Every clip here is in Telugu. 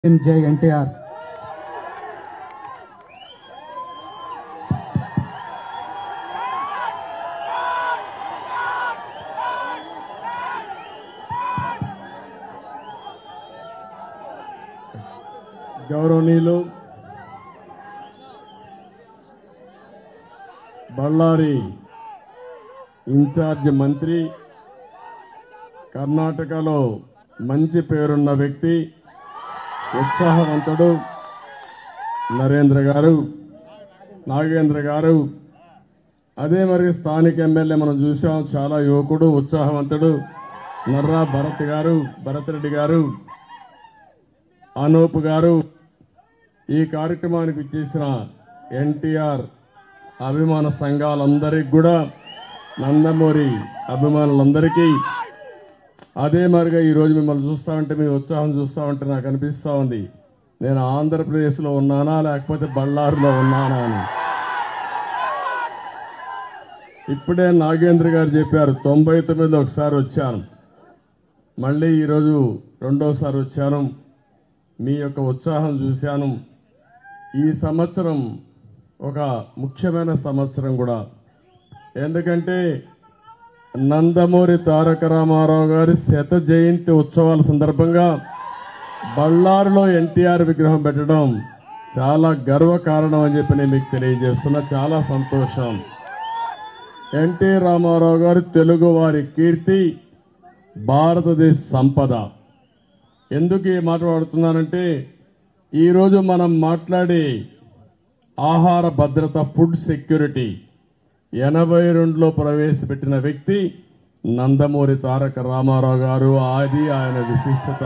in Jai NTR. గౌరవనీయులు బళ్ళారి ఇన్ఛార్జ్ మంత్రి కర్ణాటకలో మంచి పేరున్న వ్యక్తి ఉత్సాహవంతుడు నరేంద్ర గారు నాగేంద్ర గారు అదే మరి స్థానిక ఎమ్మెల్యే మనం చూసాం చాలా యువకుడు ఉత్సాహవంతుడు నర్రా భరత్ గారు భరత్ రెడ్డి గారు అనూప్ గారు ఈ కార్యక్రమానికి ఇచ్చేసిన ఎన్టీఆర్ అభిమాన సంఘాలందరికీ కూడా నందమూరి అభిమానులందరికీ అదే మరిగా ఈరోజు మిమ్మల్ని చూస్తా ఉంటే మీ ఉత్సాహం చూస్తా ఉంటే నాకు అనిపిస్తూ ఉంది నేను ఆంధ్రప్రదేశ్లో ఉన్నానా లేకపోతే బళ్ళారులో ఉన్నానా అని ఇప్పుడే నాగేంద్ర గారు చెప్పారు తొంభై తొమ్మిదిలో ఒకసారి వచ్చాను మళ్ళీ ఈరోజు రెండోసారి వచ్చాను మీ యొక్క ఉత్సాహం చూశాను ఈ సంవత్సరం ఒక ముఖ్యమైన సంవత్సరం కూడా ఎందుకంటే నందమూరి తారక రామారావు గారి శత జయంతి ఉత్సవాల సందర్భంగా బళ్ళారులో ఎన్టీఆర్ విగ్రహం పెట్టడం చాలా గర్వకారణం అని చెప్పి నేను మీకు తెలియజేస్తున్నా చాలా సంతోషం ఎన్టీ రామారావు గారు తెలుగు వారి కీర్తి భారతదేశ సంపద ఎందుకు ఈ మాట వాడుతున్నానంటే ఈరోజు మనం మాట్లాడే ఆహార భద్రత ఫుడ్ సెక్యూరిటీ ఎనభై రెండులో ప్రవేశపెట్టిన వ్యక్తి నందమూరి తారక రామారావు గారు ఆది ఆయన విశిష్టత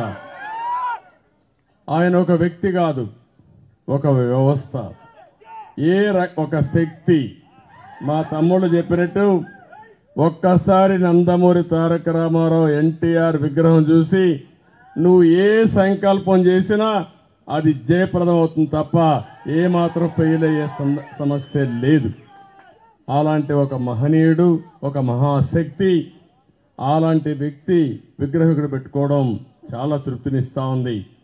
ఆయన ఒక వ్యక్తి కాదు ఒక వ్యవస్థ ఏ ర- ఒక శక్తి మా తమ్ముడు చెప్పినట్టు ఒక్కసారి నందమూరి తారక రామారావు ఎన్టీఆర్ విగ్రహం చూసి నువ్వు ఏ సంకల్పం చేసినా అది జయప్రదం అవుతుంది తప్ప ఏ మాత్రం ఫెయిల్ అయ్యే సంద- సమస్య లేదు అలాంటి ఒక మహనీయుడు ఒక మహాశక్తి అలాంటి వ్యక్తి విగ్రహం ఇక్కడ పెట్టుకోవడం చాలా తృప్తినిస్తా ఉంది